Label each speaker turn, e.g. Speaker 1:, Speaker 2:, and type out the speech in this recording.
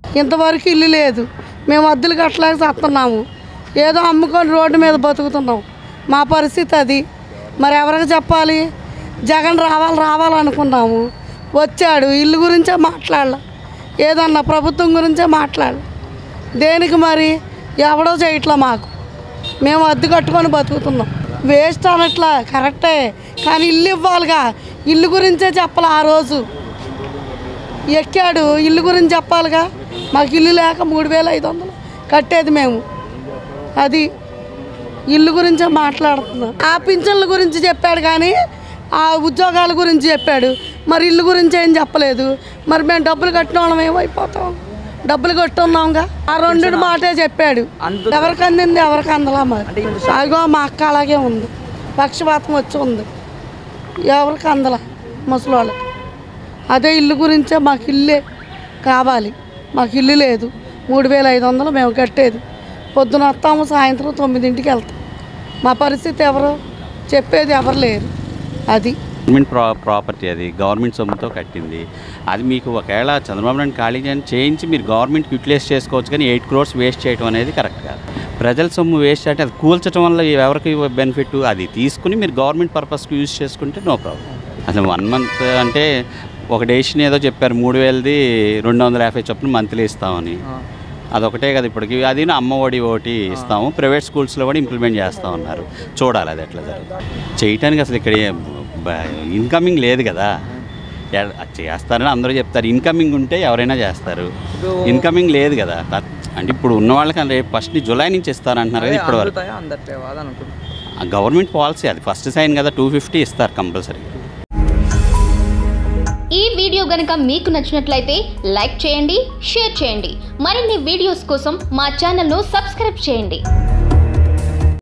Speaker 1: ఇంతవరకు ఇల్లు లేదు మేము అద్దెలు కట్టలేక చేస్తున్నాము ఏదో అమ్ముకొని రోడ్డు మీద బతుకుతున్నాం మా పరిస్థితి అది మరి ఎవరికి చెప్పాలి జగన్ రావాలి రావాలనుకున్నాము వచ్చాడు ఇల్లు గురించే మాట్లాడాల ఏదన్నా ప్రభుత్వం గురించే మాట్లాడాలి దేనికి మరి ఎవడో చేయట్లా మాకు మేము అద్దె కట్టుకొని బతుకుతున్నాం వేస్ట్ అనట్లా కరెక్టే కానీ ఇల్లు ఇవ్వాలిగా ఇల్లు గురించే చెప్పాలి ఆ రోజు ఎక్కాడు ఇల్లు గురించి చెప్పాలిగా మాకు ఇల్లు లేక మూడు వేల ఐదు వందలు కట్టేది మేము అది ఇల్లు గురించే మాట్లాడుతున్నాం ఆ పింఛన్ల గురించి చెప్పాడు కానీ ఆ ఉద్యోగాల గురించి చెప్పాడు మరి ఇల్లు గురించి ఏం చెప్పలేదు మరి మేము డబ్బులు కట్టిన వాళ్ళం ఏమైపోతాం డబ్బులు కట్టున్నాంగా ఆ రెండు మాటే చెప్పాడు ఎవరికి అందింది ఎవరికి అందలా మరి అగో మా అక్క అలాగే ఉంది పక్షపాతం వచ్చి ఉంది ఎవరికి అందల ముసలోళ్ళకి అదే ఇల్లు గురించే మాకు ఇల్లే కావాలి మాకు ఇల్లు లేదు మూడు వేల ఐదు వందలు మేము కట్టేది పొద్దున వస్తాము సాయంత్రం తొమ్మిదింటికి వెళ్తాం మా పరిస్థితి ఎవరు చెప్పేది ఎవరు లేరు అది
Speaker 2: గవర్నమెంట్ ప్రా ప్రాపర్టీ అది గవర్నమెంట్ సొమ్ముతో కట్టింది అది మీకు ఒకవేళ చంద్రబాబు నాయుడు ఖాళీ చేయని చేయించి మీరు గవర్నమెంట్ యూటిలైజ్ చేసుకోవచ్చు కానీ ఎయిట్ క్రోర్స్ వేస్ట్ చేయడం అనేది కరెక్ట్ కాదు ప్రజల సొమ్ము వేస్ట్ అంటే అది కూల్చడం వల్ల ఎవరికి బెనిఫిట్ అది తీసుకుని మీరు గవర్నమెంట్ పర్పస్కి యూజ్ చేసుకుంటే నో ప్రాబ్లం అసలు వన్ మంత్ అంటే ఒక డేషన్ ఏదో చెప్పారు మూడు వేలది రెండు వందల యాభై చొప్పున మంత్లీ ఇస్తామని అదొకటే కదా ఇప్పటికి అది అమ్మ ఒడి ఒకటి ఇస్తాము ప్రైవేట్ స్కూల్స్లో కూడా ఇంప్లిమెంట్ చేస్తా ఉన్నారు చూడాలి అది ఎట్లా జరుగుతుంది చేయటానికి అసలు ఇక్కడ ఏం బ- ఇన్కమింగ్ లేదు కదా ఎ- అది చేస్తారని అందరూ చెప్తారు ఇన్కమింగ్ ఉంటే ఎవరైనా చేస్తారు ఇన్కమింగ్ లేదు కదా అంటే ఇప్పుడు ఉన్న వాళ్ళకి రేపు ఫస్ట్ జూలై నుంచి ఇస్తారంటున్నారు కదా ఇప్పటి వరకు
Speaker 3: అందుతాయా అందట్లేవా అది అనుకుంటున్నాను
Speaker 2: గవర్నమెంట్ పాలసీ అది ఫస్ట్ సైన్ కదా టూ ఫిఫ్టీ ఇస్తారు కంపల్సరీ
Speaker 4: ఈ వీడియో గనుక మీకు నచ్చినట్లయితే లైక్ చేయండి షేర్ చేయండి మరిన్ని వీడియోస్ కోసం మా ఛానల్ను సబ్స్క్రైబ్ చేయండి